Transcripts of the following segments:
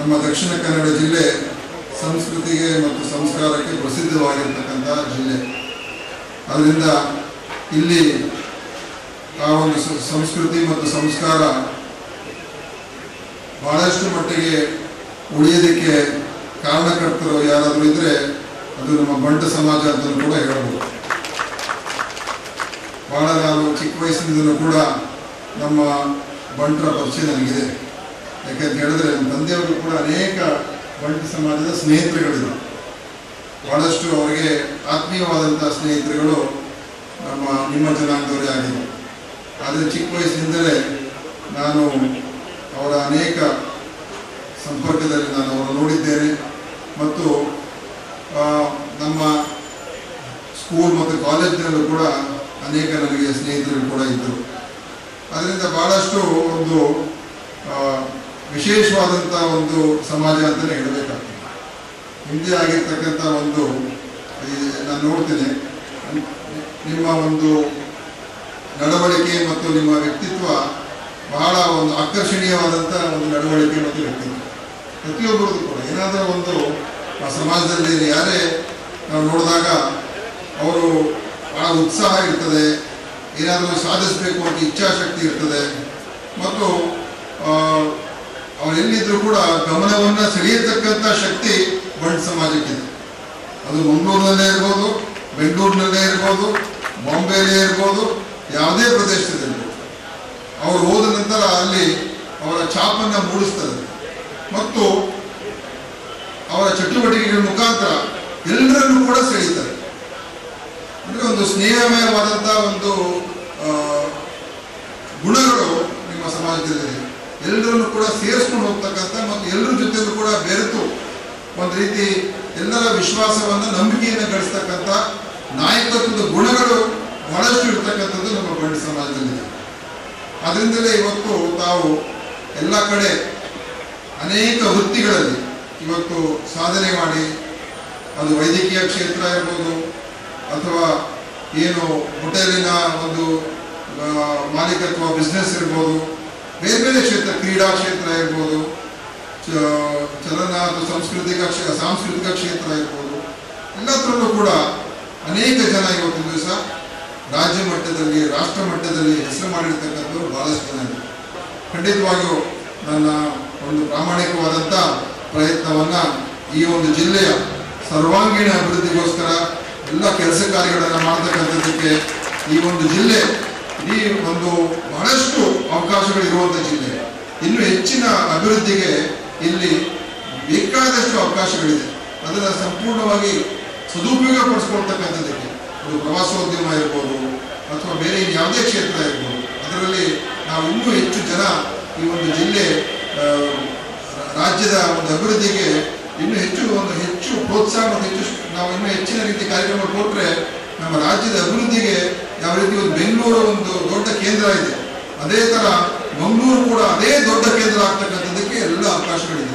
ನಮ್ಮ ದಕ್ಷಿಣ ಕನ್ನಡ ಜಿಲ್ಲೆ ಸಂಸ್ಕೃತಿಗೆ ಮತ್ತು ಸಂಸ್ಕಾರಕ್ಕೆ ಪ್ರಸಿದ್ಧವಾಗಿರ್ತಕ್ಕಂಥ ಜಿಲ್ಲೆ ಅದರಿಂದ ಇಲ್ಲಿ ಆ ಒಂದು ಸ- ಸಂಸ್ಕೃತಿ ಮತ್ತು ಸಂಸ್ಕಾರ ಬಹಳಷ್ಟು ಮಟ್ಟಿಗೆ ಉಳಿಯೋದಕ್ಕೆ ಕಾರಣಕರ್ತರು ಯಾರಾದರೂ ಇದ್ರೆ ಅದು ನಮ್ಮ ಬಂಟ ಸಮಾಜ ಅಂತ ಕೂಡ ಹೇಳ್ಬೋದು ಬಹಳ ನಾನು ಚಿಕ್ಕ ವಯಸ್ಸಿನಿಂದಲೂ ಕೂಡ ನಮ್ಮ ಬಂಟರ ಪರಿಚಯ ನನಗಿದೆ ಯಾಕೆಂತ ಹೇಳಿದ್ರೆ ನಮ್ಮ ತಂದೆಯವರು ಕೂಡ ಅನೇಕ ಬಂಟ ಸಮಾಜದ ಸ್ನೇಹಿತರುಗಳಿದ್ರು ಬಹಳಷ್ಟು ಅವರಿಗೆ ಆತ್ಮೀಯವಾದಂಥ ಸ್ನೇಹಿತರುಗಳು ನಮ್ಮ ನಿಮ್ಮ ಜನಾಂಗದವರೇ ಆಗಿದ್ರು ಆದರೆ ಚಿಕ್ಕ ವಯಸ್ಸಿನಿಂದಲೇ ನಾನು ಅವರ ಅನೇಕ ಸಂಪರ್ಕದಲ್ಲಿ ನಾನು ಅವರನ್ನು ನೋಡಿದ್ದೇನೆ ಮತ್ತು ಆ, ನಮ್ಮ ಸ್ಕೂಲ್ ಮತ್ತು ಕಾಲೇಜಿನಲ್ಲೂ ಕೂಡ ಅನೇಕ ನನಗೆ ಸ್ನೇಹಿತರು ಕೂಡ ಇದ್ದರು ಅದರಿಂದ ಭಾಳಷ್ಟು ಒಂದು ಆ, ವಿಶೇಷವಾದಂಥ ಒಂದು ಸಮಾಜ ಅಂತಲೇ ಹೇಳಬೇಕಾಗ್ತದೆ ಹಿಂದೆ ಆಗಿರ್ತಕ್ಕಂಥ ಒಂದು ಈ ನಾನು ನೋಡ್ತೇನೆ ನಿಮ್ಮ ಒಂದು ನಡವಳಿಕೆ ಮತ್ತು ನಿಮ್ಮ ವ್ಯಕ್ತಿತ್ವ ಬಹಳ ಒಂದು ಆಕರ್ಷಣೀಯವಾದಂಥ ಒಂದು ನಡವಳಿಕೆ ಮತ್ತು ವ್ಯಕ್ತಿತ್ವ ಪ್ರತಿಯೊಬ್ಬರದ್ದು ಕೂಡ ಏನಾದರೂ ಒಂದು ಆ ಸಮಾಜದಲ್ಲಿ ಯಾರೇ ನಾವು ನೋಡಿದಾಗ ಅವರು ಬಹಳ ಉತ್ಸಾಹ ಇರ್ತದೆ ಏನಾದರೂ ಸಾಧಿಸಬೇಕು ಅಂತ ಇಚ್ಛಾಶಕ್ತಿ ಇರ್ತದೆ ಮತ್ತು ಆ, ಅವ್ರು ಎಲ್ಲಿದ್ದರೂ ಕೂಡ ಗಮನವನ್ನು ಸೆಳೆಯತಕ್ಕಂಥ ಶಕ್ತಿ ಬಂಡ್ ಸಮಾಜಕ್ಕಿದೆ ಅದು ಮಂಗಳೂರಿನಲ್ಲೇ ಇರ್ಬೋದು ಬೆಂಗಳೂರಿನಲ್ಲೇ ಇರ್ಬೋದು ಬಾಂಬೆಯಲ್ಲೇ ಇರ್ಬೋದು ಯಾವುದೇ ಪ್ರದೇಶದಲ್ಲಿರ್ಬೋದು ಅವರು ಹೋದ ನಂತರ ಅಲ್ಲಿ ಅವರ ಛಾಪನ್ನು ಮೂಡಿಸ್ತದೆ ಮತ್ತು ಅವರ ಚಟುವಟಿಕೆಗಳ ಮುಖಾಂತರ ಎಲ್ಲರನ್ನೂ ಕೂಡ ಸೆಳೀತಾರೆ ಅಂದರೆ ಒಂದು ಸ್ನೇಹಮಯವಾದಂಥ ಒಂದು ಆ, ಗುಣಗಳು ನಿಮ್ಮ ಸಮಾಜದಲ್ಲಿದೆ ಎಲ್ಲರನ್ನು ಕೂಡ ಸೇರಿಸ್ಕೊಂಡು ಹೋಗ್ತಕ್ಕಂಥ ಮತ್ತು ಎಲ್ಲರ ಜೊತೆಲೂ ಕೂಡ ಬೆರೆತು ಒಂದು ರೀತಿ ಎಲ್ಲರ ವಿಶ್ವಾಸವನ್ನು ನಂಬಿಕೆಯನ್ನು ಗಳಿಸ್ತಕ್ಕಂಥ ನಾಯಕತ್ವದ ಗುಣಗಳು ಬಹಳಷ್ಟು ಇರ್ತಕ್ಕಂಥದ್ದು ನಮ್ಮ ಬಂಡಿ ಸಮಾಜದಲ್ಲಿದೆ ಅದರಿಂದಲೇ ಇವತ್ತು ತಾವು ಎಲ್ಲ ಕಡೆ ಅನೇಕ ವೃತ್ತಿಗಳಲ್ಲಿ ಇವತ್ತು ಸಾಧನೆ ಮಾಡಿ ಅದು ವೈದ್ಯಕೀಯ ಕ್ಷೇತ್ರ ಇರ್ಬೋದು ಅಥವಾ ಏನು ಹೋಟೆಲಿನ ಒಂದು ಆ, ಮಾಲೀಕತ್ವ ಬಿಸ್ನೆಸ್ ಇರ್ಬೋದು ಬೇರೆ ಬೇರೆ ಕ್ಷೇತ್ರ ಕ್ರೀಡಾ ಕ್ಷೇತ್ರ ಇರ್ಬೋದು ಚ- ಚಲನ ಅಥವಾ ಸಾಂಸ್ಕೃತಿಕ ಕ್ಷೇ- ಸಾಂಸ್ಕೃತಿಕ ಕ್ಷೇತ್ರ ಇರ್ಬೋದು ಎಲ್ಲದರಲ್ಲೂ ಕೂಡ ಅನೇಕ ಜನ ಇವತ್ತು ದಿವಸ ರಾಜ್ಯ ಮಟ್ಟದಲ್ಲಿ ರಾಷ್ಟ್ರ ಮಟ್ಟದಲ್ಲಿ ಹೆಸರು ಮಾಡಿರ್ತಕ್ಕಂಥವ್ರು ಬಹಳಷ್ಟು ಜನ ಇದ್ದಾರೆ ಖಂಡಿತವಾಗಿಯೂ ನನ್ನ ಒಂದು ಪ್ರಾಮಾಣಿಕವಾದಂಥ ಪ್ರಯತ್ನವನ್ನ ಈ ಒಂದು ಜಿಲ್ಲೆಯ ಸರ್ವಾಂಗೀಣ ಅಭಿವೃದ್ಧಿಗೋಸ್ಕರ ಎಲ್ಲ ಕೆಲಸ ಕಾರ್ಯಗಳನ್ನು ಮಾಡತಕ್ಕಂಥದ್ದಕ್ಕೆ ಈ ಒಂದು ಜಿಲ್ಲೆ ಈ ಒಂದು ಬಹಳಷ್ಟು ಅವಕಾಶಗಳು ಇರುವಂಥ ಜಿಲ್ಲೆ ಇನ್ನು ಹೆಚ್ಚಿನ ಅಭಿವೃದ್ಧಿಗೆ ಇಲ್ಲಿ ಬೇಕಾದಷ್ಟು ಅವಕಾಶಗಳಿದೆ ಅದನ್ನು ಸಂಪೂರ್ಣವಾಗಿ ಸದುಪಯೋಗ ಪಡಿಸ್ಕೊಳ್ತಕ್ಕಂಥದ್ದಕ್ಕೆ ಅದು ಪ್ರವಾಸೋದ್ಯಮ ಇರ್ಬೋದು ಅಥವಾ ಬೇರೆ ಇನ್ನು ಯಾವುದೇ ಕ್ಷೇತ್ರ ಇರ್ಬೋದು ಅದರಲ್ಲಿ ನಾವು ಇನ್ನೂ ಹೆಚ್ಚು ಜನ ಈ ಒಂದು ಜಿಲ್ಲೆ ಆ, ರಾಜ್ಯದ ಒಂದು ಅಭಿವೃದ್ಧಿಗೆ ಇನ್ನೂ ಹೆಚ್ಚು ಒಂದು ಹೆಚ್ಚು ಪ್ರೋತ್ಸಾಹ ಮತ್ತು ಹೆಚ್ಚು ನಾವು ಇನ್ನೂ ಹೆಚ್ಚಿನ ರೀತಿ ಕಾರ್ಯಕ್ರಮ ಕೊಟ್ಟರೆ ನಮ್ಮ ರಾಜ್ಯದ ಅಭಿವೃದ್ಧಿಗೆ ಯಾವ ರೀತಿ ಒಂದು ಬೆಂಗಳೂರು ಒಂದು ದೊಡ್ಡ ಕೇಂದ್ರ ಇದೆ ಅದೇ ಥರ ಮಂಗಳೂರು ಕೂಡ ಅದೇ ದೊಡ್ಡ ಕೇಂದ್ರ ಆಗ್ತಕ್ಕಂಥದ್ದಕ್ಕೆ ಎಲ್ಲ ಅವಕಾಶಗಳಿದೆ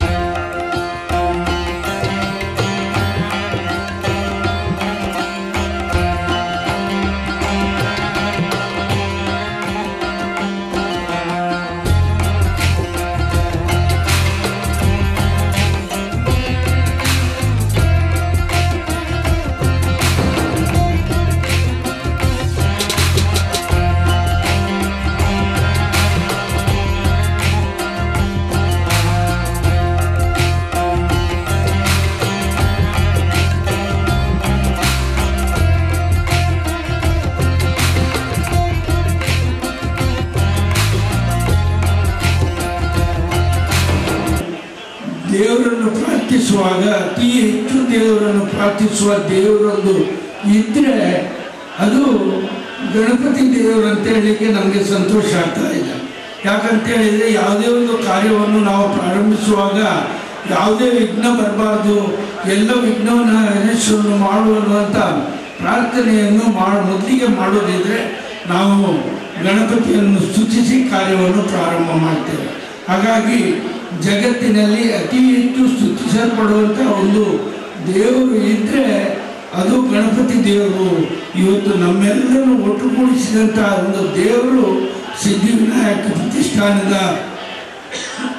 ದೇವರನ್ನು ಪ್ರಾರ್ಥಿಸುವಾಗ ಅತಿ ಹೆಚ್ಚು ದೇವರನ್ನು ಪ್ರಾರ್ಥಿಸುವ ದೇವರೊಂದು ಇದ್ರೆ ಅದು ಗಣಪತಿ ದೇವರು ಅಂತ ಹೇಳಲಿಕ್ಕೆ ನಮಗೆ ಸಂತೋಷ ಆಗ್ತಾ ಇದೆ ಯಾಕಂತ ಹೇಳಿದರೆ ಯಾವುದೇ ಒಂದು ಕಾರ್ಯವನ್ನು ನಾವು ಪ್ರಾರಂಭಿಸುವಾಗ ಯಾವುದೇ ವಿಘ್ನ ಬರಬಾರ್ದು ಎಲ್ಲ ವಿಘ್ನವನ್ನು ಯಶಸ್ಸನ್ನು ಮಾಡುವ ಅನ್ನುವಂಥ ಪ್ರಾರ್ಥನೆಯನ್ನು ಮಾಡ ಮೊದಲಿಗೆ ಮಾಡೋದಿದ್ರೆ ನಾವು ಗಣಪತಿಯನ್ನು ಸ್ತುತಿಸಿ ಕಾರ್ಯವನ್ನು ಪ್ರಾರಂಭ ಮಾಡ್ತೇವೆ ಹಾಗಾಗಿ ಜಗತ್ತಿನಲ್ಲಿ ಅತಿ ಹೆಚ್ಚು ಸ್ತುತಿಸಲ್ಪಡುವಂಥ ಒಂದು ದೇವರು ಇದ್ದರೆ ಅದು ಗಣಪತಿ ದೇವರು ಇವತ್ತು ನಮ್ಮೆಲ್ಲರನ್ನು ಒಟ್ಟುಗೂಡಿಸಿದಂಥ ಒಂದು ದೇವರು ಸಿದ್ಧಿವಿನಾಯಕ ಪ್ರತಿಷ್ಠಾನದ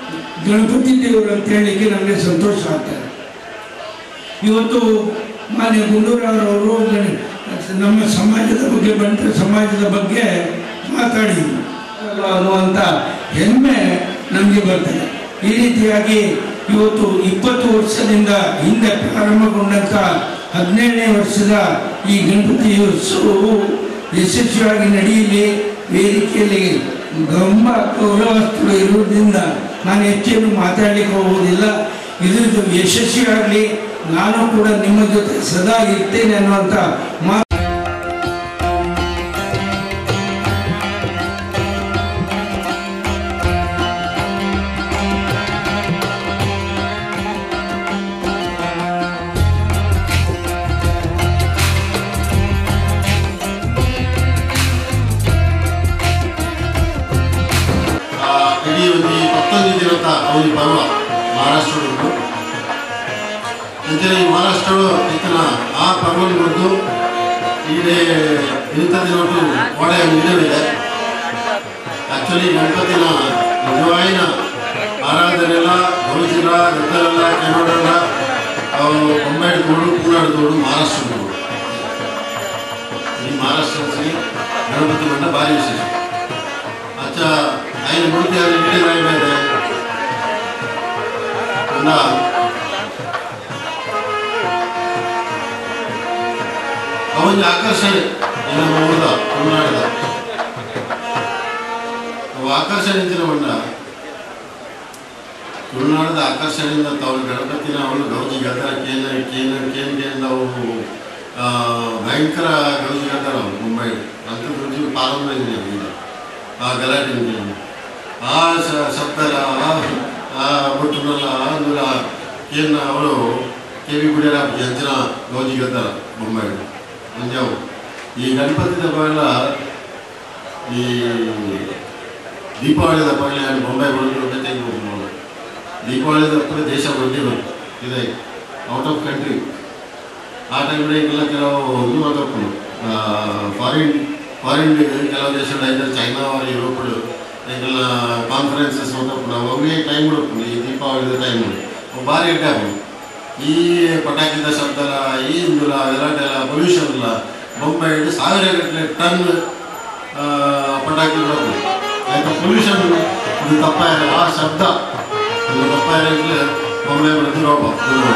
ಗಣಪತಿ ದೇವರು ಅಂತ ಹೇಳಲಿಕ್ಕೆ ನಮಗೆ ಸಂತೋಷ ಆಗ್ತದೆ ಇವತ್ತು ಮಾನ್ಯ ಗುಂಡೂರಾವ್ರವರು ಗಣ- ನಮ್ಮ ಸಮಾಜದ ಬಗ್ಗೆ ಬಂಟ ಸಮಾಜದ ಬಗ್ಗೆ ಮಾತಾಡಿದ್ರು ಅನ್ನುವಂಥ ಹೆಮ್ಮೆ ನಮಗೆ ಬರ್ತದೆ ಈ ರೀತಿಯಾಗಿ ಇವತ್ತು ಇಪ್ಪತ್ತು ವರ್ಷದಿಂದ ಹಿಂದೆ ಪ್ರಾರಂಭಗೊಂಡಂಥ ಹದಿನೇಳನೇ ವರ್ಷದ ಈ ಗಣಪತಿ ಉತ್ಸವವು ಯಶಸ್ವಿಯಾಗಿ ನಡೆಯಲಿ ವೇದಿಕೆಯಲ್ಲಿ ಗಂಬ ಗೌರವಸ್ಥರು ಇರುವುದರಿಂದ ನಾನು ಹೆಚ್ಚೇನು ಮಾತಾಡಲಿಕ್ಕೆ ಹೋಗುವುದಿಲ್ಲ ಇದು ಯಶಸ್ವಿಯಾಗಲಿ ನಾನು ಕೂಡ ನಿಮ್ಮ ಜೊತೆ ಸದಾ ಇರ್ತೇನೆ ಅನ್ನುವಂಥ ಮಾತು ಆ, ಇಡೀ ಒಂದು ಈ ಪತ್ತೊಂದು ದಿನದ ಒಂದು ಪರ್ವ ಮಹಾರಾಷ್ಟ್ರದ್ದು ಅಂಚನೆ ಈ ಮಹಾರಾಷ್ಟ್ರಡು ಇತ್ತಿನ ಆ ಪರ್ವನ ಬಂದು ಈಡೆ ಇಂಥ ದಿನಟ್ಟು ಒಳ್ಳೆಯ ನಿಜವಿದೆ ಆ್ಯಕ್ಚುಲಿ ಗಣಪತಿನ ನಿಜವಾಯಿನ ಆರಾಧನೆಲ್ಲ ಗೌಜಿರ ಗದ್ದಲೆಲ್ಲ ಕೆನೋಡೆಲ್ಲ ಅವು ಬೊಂಬಾಯಿ ತೋಡು ಪೂನಾಡು ತೋಡು ಮಹಾರಾಷ್ಟ್ರ ತೋಡು ಈ ಮಹಾರಾಷ್ಟ್ರ ಗಣಪತಿ ಮಂಡ ಭಾರಿ ವಿಶೇಷ अच्छा ఆయన మూర్తి అది ఇంటి రాయలేదు ఉందా ಅವನ ಆಕರ್ಷಣೆ ಏನು ನೋಡ್ದ ಉನ್ನಾಡ್ದ ಅವು ಆಕರ್ಷಣೆ ಅಂತಿನ ಮಂಡ ತುಳುನಾಡದ ಆಕರ್ಷಣೆಯಿಂದ ಅವನು ಗಣಪತಿನ ಅವನು ಗೌಜಿ ಗದರ ಕೇನ ಕೇನ ಕೇನ್ ಕೇಂದ ಅವು ಆ, ಭಯಂಕರ ಗೌಜಿ ಗದರ ಅವನು ಮುಂಬೈ ಅಂತ ಗೌಜಿ ಪಾರಂಭ ಇದೆ ಈಗ. ಆ ಗಲಾಟೆ ಇದೆ. ಆ ಶ- ಶಬ್ದರ ಆ ಬೊಟ್ಟುನಲ್ಲ ಅಂದ್ರೆ ಏನು ಅವಳು ಕೆ ವಿ ಗುಡಿಯರ ಅಂಚಿನ ಗೌಜಿ ಗದರ ಮುಂಬೈ ಮುಂಜಾವು ಈ ಗಣಪತಿ ದಬ್ಬ ಈ ದೀಪಾವಳಿ ದಬ್ಬಲ್ಲಿ ಬೊಂಬೈ ಬಂದು ಜೊತೆಗೆ ಹೋಗ್ಬೋದು ದೀಪಾವಳಿ ದಬ್ಬ ದೇಶ ಬಂದಿದ್ದು ಇದೆ ಔಟ್ ಆಫ್ ಕಂಟ್ರಿ ಆ ಟೈಮ್ನಲ್ಲಿ ಈಗೆಲ್ಲ ಕೆಲವು ಇದು ಮಾತಾಡ್ಕೊಂಡು ಫಾರಿನ್ ಫಾರಿನ್ ಕೆಲವು ದೇಶದ ಇದ್ದಾರೆ ಚೈನಾ ಅವರು ಯುರೋಪ್ಗಳು ಈಗೆಲ್ಲ ಕಾನ್ಫರೆನ್ಸಸ್ ಮಾತಾಡ್ಕೊಂಡು ಅವಾಗಲೇ ಟೈಮ್ ಹುಡುಕೊಂಡು ಈ ದೀಪಾವಳಿದ ಟೈಮ್ ಭಾರಿ ಇಟ್ಟ ಈ ಪಟಾಕಿದ ಶಬ್ದ ಈ ಇಂದುಲ ಗಲಾಟೆ ಎಲ್ಲ ಪೊಲ್ಯೂಷನ್ ಇಲ್ಲ ಬೊಂಬೈ ಹಿಡಿದು ಸಾವಿರ ಗಟ್ಟಲೆ ಟನ್ ಆ, ಪಟಾಕಿ ಬರೋದು ಆಯ್ತು ಪೊಲ್ಯೂಷನ್ ಇದು ತಪ್ಪಾಯಿಲ್ಲ ಆ ಶಬ್ದ ಇದು ತಪ್ಪಾಯಿಲ್ಲ ಬೊಂಬೈ ಬಿಡೋದು ರೋಪ ಇದು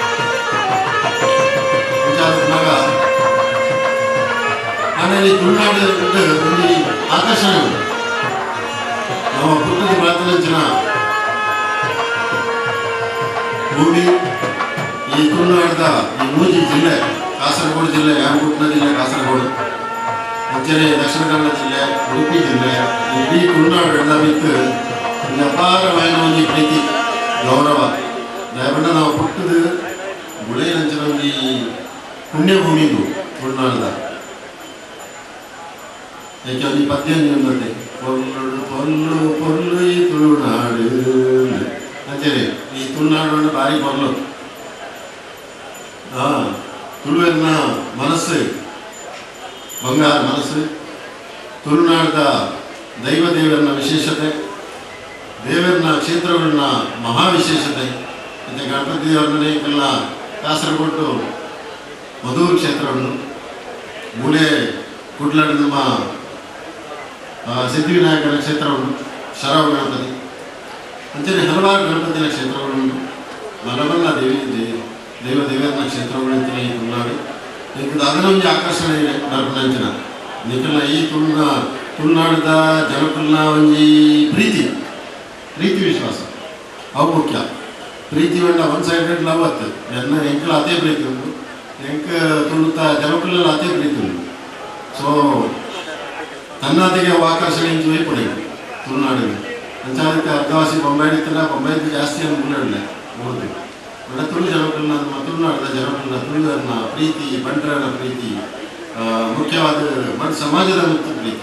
ವಿಚಾರದಾಗ ಆಮೇಲೆ ಈ ತುಳುನಾಡು ಒಂದು ಆಕರ್ಷಣೆ ಉಂಟು ನಮ್ಮ ಪುಟ್ಟದ ಪ್ರಾರ್ಥನೆಂಚಿನ ಭೂಮಿ ಈ ತುಳುನಾಡದ ಈ ಮೂಜಿ ಜಿಲ್ಲೆ ಕಾಸರಗೋಡು ಜಿಲ್ಲೆ ಯಾಮಗುಟ್ಟ ಜಿಲ್ಲೆ ಕಾಸರಗೋಡು ಅಂಚನೆ ದಕ್ಷಿಣ ಕನ್ನಡ ಜಿಲ್ಲೆ ಉಡುಪಿ ಜಿಲ್ಲೆ ಈ ಇಡೀ ತುಳುನಾಡು ಎಲ್ಲ ಬಿತ್ತು ಒಂದು ಅಪಾರమైన ಒಂದು ಪ್ರೀತಿ ಗೌರವ ದಯವಿಟ್ಟು ನಾವು ಪುಟ್ಟದ ಗುಳೇನಂಚಿನ ಒಂದು ಈ ಪುಣ್ಯಭೂಮಿ ಇದು ತುಳುನಾಡದ ಯಾಕೆ ಒಂದು ಪದ್ಯಂಜಿ ಒಂದಂತೆ ಪೊಲ್ಲು ಪೊಲ್ಲು ಪೊಲ್ಲು ಈ ತುಳುನಾಡು ಅಂಚೇರಿ ಈ ತುಳುನಾಡು ಅಂದ್ರೆ ಭಾರಿ ಪೊಲ್ಲು ಹಾ ತುಳುವಿನ ಮನಸ್ಸು ಬಂಗಾರ ಮನಸ್ಸು ತುಳುನಾಡದ ದೈವ ದೇವರನ್ನ ವಿಶೇಷತೆ ದೇವರನ್ನ ಕ್ಷೇತ್ರಗಳನ್ನ ಮಹಾ ವಿಶೇಷತೆ ಮತ್ತು ಗಣಪತಿ ದೇವರನ್ನೇ ಎಲ್ಲ ಕಾಸರಗೋಡು ಮಧೂರು ಕ್ಷೇತ್ರ ಉಂಟು ಮೂಲೆ ಕುಡ್ಲಾಡು ನಮ್ಮ ಆ, ಸಿದ್ಧಿವಿನಾಯಕನ ಕ್ಷೇತ್ರ ಉಂಟು ಶರವ ಗಣಪತಿ ಅಂಚನೆ ಹಲವಾರು ಗಣಪತಿನ ಕ್ಷೇತ್ರಗಳುಂಟು ಮಲಬಲ್ಲ ದೇವಿ ದೇ- ದೇವ ದೇವರನ ಕ್ಷೇತ್ರಗಳು ಅಂತಾನೆ ಈ ತುಳುನಾಡು ನಿಂದು ಅದನ್ನ ಒಂದು ಆಕರ್ಷಣೆ ಇದೆ ನರ್ಪಣಂಚಿನ ನಿಖಿಲ ಈ ತುಳುನ ತುಳುನಾಡದ ಜನಕಲ್ನ ಒಂಜಿ ಪ್ರೀತಿ ಪ್ರೀತಿ ವಿಶ್ವಾಸ ಅವು ಮುಖ್ಯ ಪ್ರೀತಿ ವೇണ്ട ಒನ್ ಸೈಡೆಡ್ ಲವ್ ಅತ್ತು ಎನ್ನ ಎಂಕಲ ಅದೇ ಪ್ರೀತಿ ಉಂಟು ಎಂಕ ತುಳುತ ಜನಕಲ್ಲ ಅದೇ ಪ್ರೀತಿ ಉಂಟು ಸೊ ತನ್ನದಿಗೆ ಆಕರ್ಷಣೆ ಇಂಚು ಪಡೆಯುದು ತುಳುನಾಡಿಗೆ ಅಂಚಾದಕ್ಕೆ ಅರ್ಧವಾಸಿ ಬೊಂಬಾಯಿ ಇತ್ತಲ್ಲ ಬೊಂಬಾಯಿ ಜಾಸ್ತಿ ಅಂತ ಮುಳ್ಳಡ್ಲೆ ಓದು ಒಳ್ಳೆ ತುಳು ಜನಕಲ್ನ ನಮ್ಮ ತುಳುನಾಡದ ಜನಕಲ್ನ ತುಳುವರನ್ನ ಪ್ರೀತಿ ಬಂಟರನ ಪ್ರೀತಿ ಆ, ಮುಖ್ಯವಾದ ಮಣ್ ಸಮಾಜದ ಮುಕ್ತ ಪ್ರೀತಿ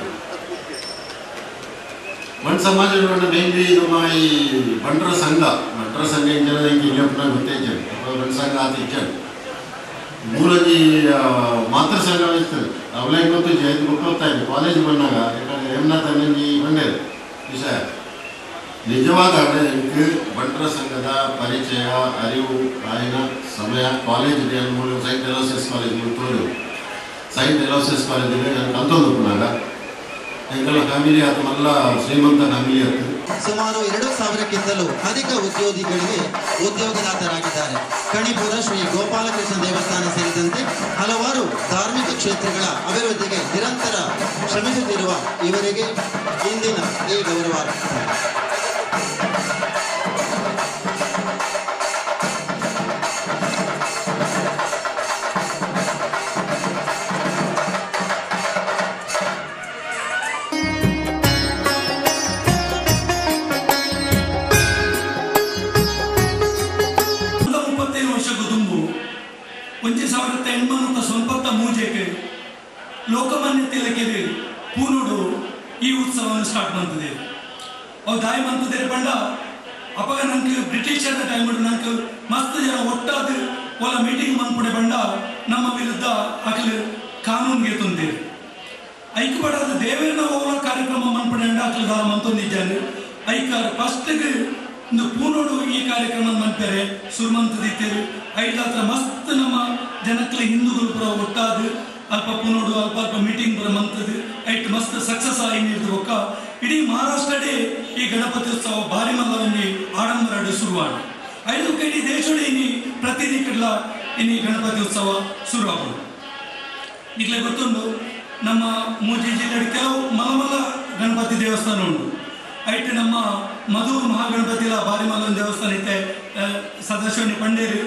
ಮಣ್ ಸಮಾಜಗಳನ್ನ ಮೇನ್ಲಿ ನಮ್ಮ ಈ ಬಂಟರ ಸಂಘ ಬಂಟರ ಸಂಘ ಇಂಜನ ಹಿಂಗೆ ಇಲ್ಲಪ್ಪನ ಗೊತ್ತೇ ಇದ್ದೇವೆ ಬಂಟ ಸಂಘ ಆತ ಇಚ್ಚಾడు ಮೂಲಜಿ ಮಾತೃ ಸಂಘ ಇರ್ತದೆ ಅವಲೇ ಗೊತ್ತು ಜಯಂತಿ ಗೊತ್ತಾಯ್ತು ಕಾಲೇಜ್ ಬಂದಾಗ ಯಾಕಂದ್ರೆ ಯಮುನಾ ತನ್ನಂಜಿ ಬಂಡೇದು ವಿಷಯ ನಿಜವಾದ எனக்கு ಬಂಟರ ಸಂಘದ ಪರಿಚಯ ಅರಿವು ಆಯ್ನ ಸಮಯ ಕಾಲೇಜಿಗೆ ಮೂರು Saint Aloysius college Muthur Saint Aloysius ಕಾಲೇಜಿಗೆ ನಾನು ಕಲ್ತೊಂದು ಪುನಾಗ ಎಂಕಲ ಫ್ಯಾಮಿಲಿ ಆತು ಮಲ್ಲ ಶ್ರೀಮಂತ ಫ್ಯಾಮಿಲಿ ಆತು ಸುಮಾರು ಎರಡು ಸಾವಿರಕ್ಕಿಂತಲೂ ಅಧಿಕ ಉದ್ಯೋಗಿಗಳಿಗೆ ಉದ್ಯೋಗದಾತರಾಗಿದ್ದಾರೆ ಕಣಿಪುರ ಶ್ರೀ ಗೋಪಾಲಕೃಷ್ಣ ದೇವಸ್ಥಾನ ಸೇರಿದಂತೆ ಹಲವಾರು ಧಾರ್ಮಿಕ ಕ್ಷೇತ್ರಗಳ ಅಭಿವೃದ್ಧಿಗೆ ನಿರಂತರ ಶ್ರಮಿಸುತ್ತಿರುವ ಇವರಿಗೆ ಇಂದಿನ ಈ ಗೌರವ ನೂರ ಮುಪ್ಪತ್ತೈದು ವರ್ಷಕ್ಕೂ ತುಂಬು ಒಂಜಿ ಸಾವಿರದ ಎಂಬತ್ತ ಸೊಂಪತ್ತ ಮೂಜೆಗೆ ಲೋಕಮಾನ್ಯ ತಿಲಕಿದೆ ಪೂನುಡು ಈ ಉತ್ಸವವನ್ನು ಸ್ಟಾರ್ಟ್ ಮಾಡ್ತದೆ ಅವು ದಾಯಿ ಮಂತದೆ ಪಂಡ ಅಪಗ ನಂಗೆ ಬ್ರಿಟಿಷರ ಟೈಮ್ ನಂಗೆ ಮಸ್ತ್ ಜನ ಒಟ್ಟಾದ ಒಲ ಮೀಟಿಂಗ್ ಮಂದ್ಪಡೆ ಬಂಡ ನಮ್ಮ ವಿರುದ್ಧ ಅಕಲ್ ಕಾನೂನ್ಗೆ ತಂದೆ ಐಕ್ಯಪಡಾದ ದೇವೇನ ಹೋಗುವ ಕಾರ್ಯಕ್ರಮ ಮನ್ಪಡೆ ಅಕಲ್ ದಾರ ಮಂತೊಂದಿದ್ದಾನೆ ಐಕ ಫಸ್ಟ್ಗೆ ಒಂದು ಪೂನೋಡು ಈ ಕಾರ್ಯಕ್ರಮ ಮನ್ಪೇರೆ ಸುರ್ಮಂತದಿತ್ತೇರು ಐದು ಹತ್ರ ಮಸ್ತ್ ನಮ್ಮ ಜನಕ್ಲೆ ಹಿಂದೂಗಳು ಪುರ ಒಟ್ಟಾದ ಅಲ್ಪ ಪೂನೋಡು ಅಲ್ಪ ಅಲ್ಪ ಮೀಟಿಂಗ್ ಪುರ ಮಂತದ್ದು ಐಟ್ ಮಸ್ತ್ ಸಕ್ಸಸ್ ಆಗಿ ನೀಡಿದ ಒಕ್ಕ ಇಡೀ ಮಹಾರಾಷ್ಟ್ರಡೆ ಈ ಗಣಪತಿ ಉತ್ಸವ ಭಾರಿ ಮಲ್ಲವನ್ನಿ ಆಡಂಬರ ಶುರುವಾಡ ಐದು ಇಡೀ ದೇಶಡೆ ಇನಿ ಪ್ರತಿದಿ ಕಡ್ಲ ಇನಿ ಗಣಪತಿ ಉತ್ಸವ ಶುರು ಆಗೋದು ಈಗಲೇ ಗೊತ್ತುಂಟು ನಮ್ಮ ಮೂಜಿ ಜಿಲ್ಲೆ ಕೆಲವು ಮಲಮಲ ಗಣಪತಿ ದೇವಸ್ಥಾನ ಉಂಟು ಐಟ್ ನಮ್ಮ ಮಧುರ್ ಮಹಾಗಣಪತಿಲ ಬಾರಿ ಮಲ್ಲನ ದೇವಸ್ಥಾನ ಐತೆ ಆ, ಸದಾಶಿವನಿ ಪಂಡೇರು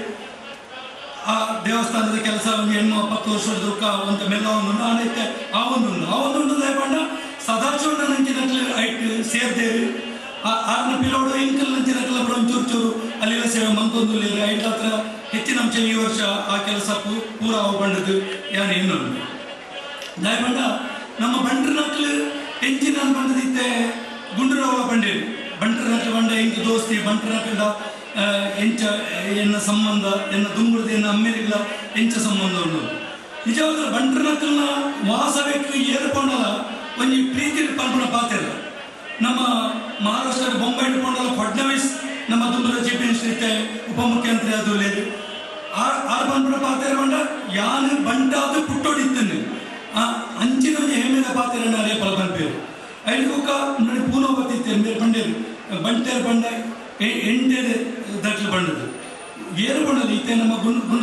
ಆ ದೇವಸ್ಥಾನದ ಕೆಲಸ ಒಂದು ಹೆಣ್ಣು ಹತ್ತು ವರ್ಷದ ದುಃಖ ಅಂತ ಮೆಲ್ಲ ಒಂದು ನಾನೈತೆ ಆ ಒಂದು ಆ ಒಂದು ಪಂಡ ಸದಾಶಿವನ ನಂಚಿನಕ್ಲೆ ಐಟ್ ಸೇರ್ದೇರು ಆ ಆರ್ನ ಪಿಲೋಡು ಇಂಕಲ್ ನಂಚಿನಕ್ಲ ಬರೋ ಚೂರು ಚೂರು ಅಲ್ಲಿನ ಸೇವೆ ಮಂತೊಂದು ಐಟ್ ಹತ್ರ ಹೆಚ್ಚಿನ ಅಂಶ ಈ ವರ್ಷ ಆ ಕೆಲಸ ಪೂ- ಪೂರ ಅವು ಬಂಡದ್ದು ಯಾನ್ ಇನ್ನೊಂದು ದಾಯಬಂಡ ನಮ್ಮ ಬಂಡ್ರ ನಕ್ಲು ಹೆಂಚಿನ ಬಂಡದಿತ್ತೆ ಗುಂಡ್ರವಳ ಬಂಡೇರು ಬಂಟ್ರ ನಕ್ಲು ಬಂಡ ಎಂಚ ದೋಸ್ತಿ ಬಂಟ್ರ ನಕ್ಲ ಎಂಚ ಎನ್ನ ಸಂಬಂಧ ಎನ್ನ ದುಂಗುರದ ಎನ್ನ ಅಮ್ಮೇರಿಗಳ ಎಂಚ ಸಂಬಂಧ ಉಂಟು ನಿಜವಾದ ಬಂಟ್ರ ನಕ್ಲನ ವಾಸಬೇಕು ಏರ್ಕೊಂಡಲ್ಲ ಒಂಜಿ ಪ್ರೀತಿ ಪಲ್ಪನ ಪಾತ್ರ ನಮ್ಮ ಮಹಾರಾಷ್ಟ್ರದ ಬೊಂಬೈ ಇಟ್ಕೊಂಡಲ್ಲ ಫಡ್ನವೀಸ್ ನಮ್ಮ ದುಂಬದ ಚೀಫ್ ಮಿನಿಸ್ಟರ್ ಇತ್ತೆ ಉಪಮುಖ್ಯಮಂತ್ರಿ ಅದು ಲೇದು ಆರ್ ಆರ್ ಬಂದ್ಬಿಡ ಪಾತ್ರ ಬಂಡ ಯಾನು ಬಂಟಾದ ಪುಟ್ಟೋಡಿತ್ತನು ಆ ಅಂಚಿನ ಒಂದು ಹೆಮ್ಮೆದ ಪಾತ್ರ ಅರೇ ಪಲ ಬಂಪೇರು ಐದುಕ ನೋಡಿ ಪೂನೋ ಬರ್ತಿತ್ತೆ ಬೇರೆ ಬಂಡೇರು ಬಂಟೇರು ಬಂಡ ಎಂಟೇರು ದಟ್ಲು ಬಂಡದು ಏರು ಬಂಡದು ಇತ್ತೆ ನಮ್ಮ ಗುಂಡು ಗುಂಡು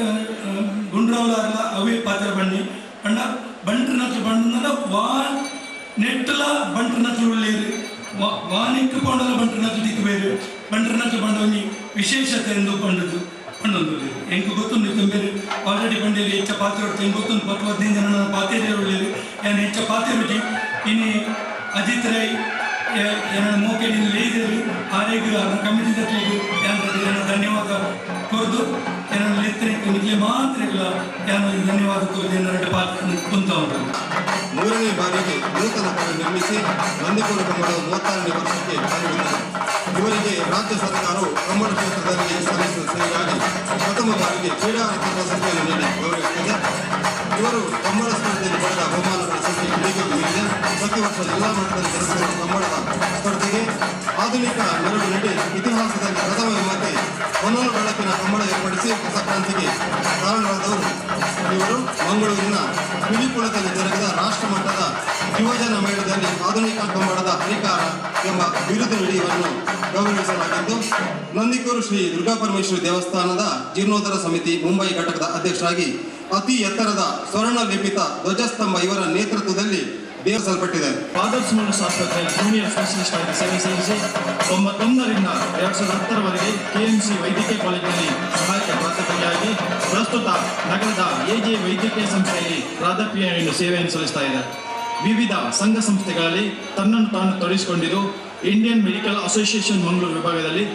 ಗುಂಡ್ರವಲ ಅವೇ ಪಾತ್ರ ಬಣ್ಣಿ ಬಂಡ ಬಂಟ್ರ ನಕ್ಲು ಬಂಡ ವಾ ನೆಟ್ಟಲ ಬಂಟ್ರ ನಕ್ಲು ಉಳ್ಳೇರು ವಾ- ವಾನಿಕ್ಕು ಕೊಂಡಲ ಬಂಟ್ರ ನಕ್ಲು ದಿಕ್ಕು ಬೇರೆ ಬಂಟ್ರ ನಕ್ಲು ಬಂಡ ಒಂಜಿ ವಿಶೇಷತೆ ಎಂದು ಬಂಡದು ಬಂಡೊಂದು ಎಂಕು ಗೊತ್ತುಂಡು ತುಂಬೇರು ಆಲ್ರೆಡಿ ಬಂಡೇರಿ ಹೆಚ್ಚ ಪಾತ್ರ ಹೊಡ್ತೀನಿ ಗೊತ್ತುಂಡು ಪತ್ತು ಹದಿನೈದು ಜನ ನನ್ನ ಪಾತ್ರೆ ಉಳ್ಳೇರು ಏನು ಹೆಚ್ಚ ಪಾತ್ರೆ ರುಚಿ ಇನ್ನು ಅಜಿತ್ ರೈ ಏನ ಮೋಕೆಡಿ ಲೇದರು ಆರೆಗೂ ಅದರ ಕಮಿಟಿ ತಕ್ಕಲಿಗೂ ಏನು ಧನ್ಯವಾದ ಕೊರ್ದು ಏನೋ ಲೆತ್ತನಿಗೆ ನಿಮಗೆ ಮಾತ್ರ ಇಲ್ಲ ಏನು ಧನ್ಯವಾದ ಕೊರ್ದು ಎರಡು ಪಾತ್ರ ಕುಂತ ಉಂಟು ಮೂರನೇ ಬಾರಿಗೆ ನೂತನ ಕಡೆ ನಿರ್ಮಿಸಿ ನಂದಿಪುರ ಕಮ್ಮಡ ಮೂವತ್ತಾರನೇ ವರ್ಷಕ್ಕೆ ಕಾಲಿಡುತ್ತದೆ ಇವರಿಗೆ ರಾಜ್ಯ ಸರ್ಕಾರವು ಕಮ್ಮಡ ಕ್ಷೇತ್ರದಲ್ಲಿ ಸಲ್ಲಿಸಿದ ಸೇವೆಗಾಗಿ ಪ್ರಥಮ ಬಾರಿಗೆ ಕ್ರೀಡಾ ರತ್ನ ಪ್ರಶಸ್ತಿಯನ್ನು ನೀಡಿ ಗೌರವಿಸಿದೆ ಇವರು ಕಮ್ಮಡ ಸ್ಪರ್ಧೆಯಲ್ಲಿ ಪಡೆದ ಬಹುಮಾನಗಳ ಸಂಖ್ಯೆ ಇಳಿಕೆ ಮೀರಿದೆ ಪ್ರತಿ ವರ್ಷ ಜಿಲ್ಲಾ ಮಟ್ಟದಲ್ಲಿ ಜರುಗಿಸುವ ಕಮ್ಮಡದ ಸ್ಪರ್ಧೆಗೆ ಆಧುನಿಕ ಮೆರುಗು ನೀಡಿ ಇತಿಹಾಸದಲ್ಲಿ ಪ್ರಥಮ ಮತ್ತೆ ಹೊನ್ನೂರು ಬೆಳಕಿನ ಕಮ್ಮಡ ಏರ್ಪಡಿಸಿ ಹೊಸ ಕ್ರಾಂತಿಗೆ ಕಾರಣರಾದವರು ಇವರು ಮಂಗಳೂರಿನ ಪಿಲಿಕುಳದಲ್ಲಿ ಜರುಗಿದ ರಾಷ್ಟ್ರ ಮಟ್ಟದ ಯುವಜನ ಮೇಳದಲ್ಲಿ ಆಧುನಿಕ ಕಮ್ಮಡದ ಹರಿಕಾರ ಎಂಬ ಬಿರುದು ನೀಡಿ ಇವರನ್ನು ಗೌರವಿಸಲಾಗಿದ್ದು ನಂದಿಕೂರು ಶ್ರೀ ದುರ್ಗಾಪರಮೇಶ್ವರಿ ದೇವಸ್ಥಾನದ ಜೀರ್ಣೋದ್ಧಾರ ಸಮಿತಿ ಮುಂಬೈ ಘಟಕದ ಅಧ್ಯಕ್ಷರಾಗಿ ಅತಿ ಎತ್ತರದ ಸ್ವರ್ಣ ಲಿಪಿತ ಧ್ವಜಸ್ತಂಭ ಇವರ ನೇತೃತ್ವದಲ್ಲಿ ದೇವರಿಸಲ್ಪಟ್ಟಿದೆ ಫಾದರ್ಸ್ ಮೋನಸ್ ಆಸ್ಪತ್ರೆ ಜೂನಿಯರ್ ಸ್ಪೆಷಲಿಸ್ಟ್ ಆಗಿ ಸೇವೆ ಸಲ್ಲಿಸಿ ತೊಂಬತ್ತೊಂದರಿಂದ ಎರಡ್ ಸಾವಿರದ ಹತ್ತರವರೆಗೆ ಕೆಎಂಸಿ ವೈದ್ಯಕೀಯ ಕಾಲೇಜಿನಲ್ಲಿ ಸಹಾಯಕ ಪ್ರಾಧ್ಯಾಪಕಿಯಾಗಿ ಪ್ರಸ್ತುತ ನಗರದ ಎಜೆ ವೈದ್ಯಕೀಯ ಸಂಸ್ಥೆಯಲ್ಲಿ ಪ್ರಾಧ್ಯಾಪಕಿಯನ್ನು ಸೇವೆಯನ್ನು ಸಲ್ಲಿಸ್ತಾ ಇದೆ ವಿವಿಧ ಸಂಘ ಸಂಸ್ಥೆಗಳಲ್ಲಿ ತನ್ನನ್ನು ತಾನು ತೊಡಗಿಸಿಕೊಂಡಿದ್ದು ಇಂಡಿಯನ್ ಮೆಡಿಕಲ್ ಅಸೋಸಿಯೇಷನ್ ಮಂಗಳೂರು ವಿಭಾಗದಲ್ಲಿ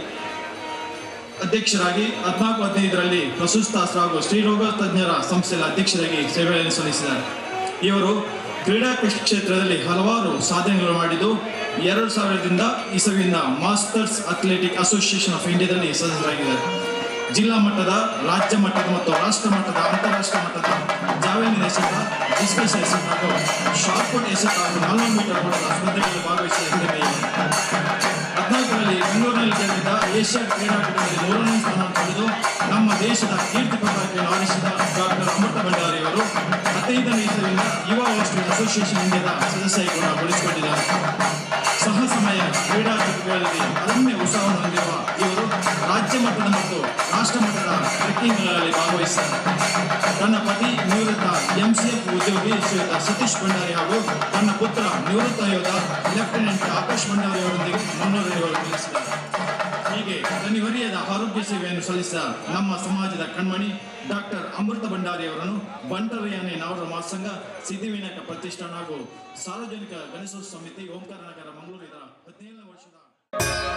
ಅಧ್ಯಕ್ಷರಾಗಿ ಹದಿನಾಲ್ಕು ಹದಿನೈದರಲ್ಲಿ ಪ್ರಸುಸ್ತಾಸ್ತ್ರ ಹಾಗೂ ಸ್ತ್ರೀರೋಗ ತಜ್ಞರ ಸಂಸ್ಥೆಯ ಅಧ್ಯಕ್ಷರಾಗಿ ಸೇವೆಯನ್ನು ಸಲ್ಲಿಸಿದ್ದಾರೆ ಇವರು ಕ್ರೀಡಾ ಕ್ಷೇತ್ರದಲ್ಲಿ ಹಲವಾರು ಸಾಧನೆಗಳು ಮಾಡಿದ್ದು ಎರಡು ಸಾವಿರದಿಂದ ಇಸವಿಯಿಂದ ಮಾಸ್ಟರ್ಸ್ ಅಥ್ಲೆಟಿಕ್ ಅಸೋಸಿಯೇಷನ್ ಆಫ್ ಇಂಡಿಯಾದಲ್ಲಿ ಸದಸ್ಯರಾಗಿದ್ದಾರೆ ಜಿಲ್ಲಾ ಮಟ್ಟದ ರಾಜ್ಯ ಮಟ್ಟದ ಮತ್ತು ರಾಷ್ಟ್ರ ಮಟ್ಟದ ಅಂತಾರಾಷ್ಟ್ರೀಯ ಮಟ್ಟದ ಜಾವೆಲಿನ್ ಎಸೆತ ಡಿಸ್ಕಸ್ ಎಸೆತ ಹಾಗೂ ಶಾರ್ಟ್ ಪುಟ್ ಎಸೆತ ಹಾಗೂ ನಾಲ್ನೂರು ಮೀಟರ್ ಓಟದ ಸ್ಪರ್ಧೆಗಳಲ್ಲಿ ಭಾಗವಹಿಸಿದ ಹಿರಿಮೆ ಇದೆ. ಹದಿನಾಲ್ಕು ಏಷ್ಯಾ ಕ್ರೀಡಾಕೂಟದಲ್ಲಿ ಮೂರನೇ ಸ್ಥಾನ ಪಡೆದು ನಮ್ಮ ದೇಶದ ಕೀರ್ತಿ ಪತಾಕೆಯನ್ನು ಆರಿಸಿದ ಡಾಕ್ಟರ್ ಅಮೃತ ಭಂಡಾರಿ ಅವರು ಹದಿನೈದನೇ ಇಸವಿಯಿಂದ ಯುವ ಹಾಸ್ಟೆಲ್ ಅಸೋಸಿಯೇಷನ್ ಇಂಡಿಯಾದ ಸದಸ್ಯ ಕೂಡ ಬಳಸಿಕೊಂಡಿದ್ದಾರೆ ಸಹ ಸಮಯ ಕ್ರೀಡಾ ಚಟುವಟಿಕೆಗಳಲ್ಲಿ ಅದಮ್ಯ ಉತ್ಸಾಹವನ್ನು ಹೊಂದಿರುವ ಇವರು ರಾಜ್ಯ ಮಟ್ಟದ ಮತ್ತು ರಾಷ್ಟ್ರ ಮಟ್ಟದ ಟ್ರೆಕ್ಕಿಂಗ್ಗಳಲ್ಲಿ ಭಾಗವಹಿಸಿದ್ದಾರೆ ತನ್ನ ಪತಿ ನಿವೃತ್ತ ಎಂಸಿಎಫ್ ಉದ್ಯೋಗಿ ಶ್ರೀಯುತ ಸತೀಶ್ ಭಂಡಾರಿ ಹಾಗೂ ತನ್ನ ಪುತ್ರ ನಿವೃತ್ತ ಯೋಧ ಲೆಫ್ಟಿನೆಂಟ್ ಆಕಾಶ್ ಭಂಡಾರಿ ಅವರೊಂದಿಗೆ ಮುನ್ನೂರೈವರು ತಿಳಿಸಿದ್ದಾರೆ ಹೀಗೆ ದನಿವರಿಯದ ಆರೋಗ್ಯ ಸೇವೆಯನ್ನು ಸಲ್ಲಿಸಿದ ನಮ್ಮ ಸಮಾಜದ ಕಣ್ಮಣಿ ಡಾಕ್ಟರ್ ಅಮೃತ ಭಂಡಾರಿ ಅವರನ್ನು ಬಂಟರಿಯಾನೆ ನಾವರ ಮಹಾಸಂಘ ಸಿದ್ಧಿವಿನಾಯಕ ಪ್ರತಿಷ್ಠಾನ ಹಾಗೂ ಸಾರ್ವಜನಿಕ ಗಣೇಶೋತ್ಸವ ಸಮಿತಿ ಓಂಕಾರ ನಗರ ಮಂಗಳೂರಿನ ಹದಿನೇಳನೇ ವರ್ಷದ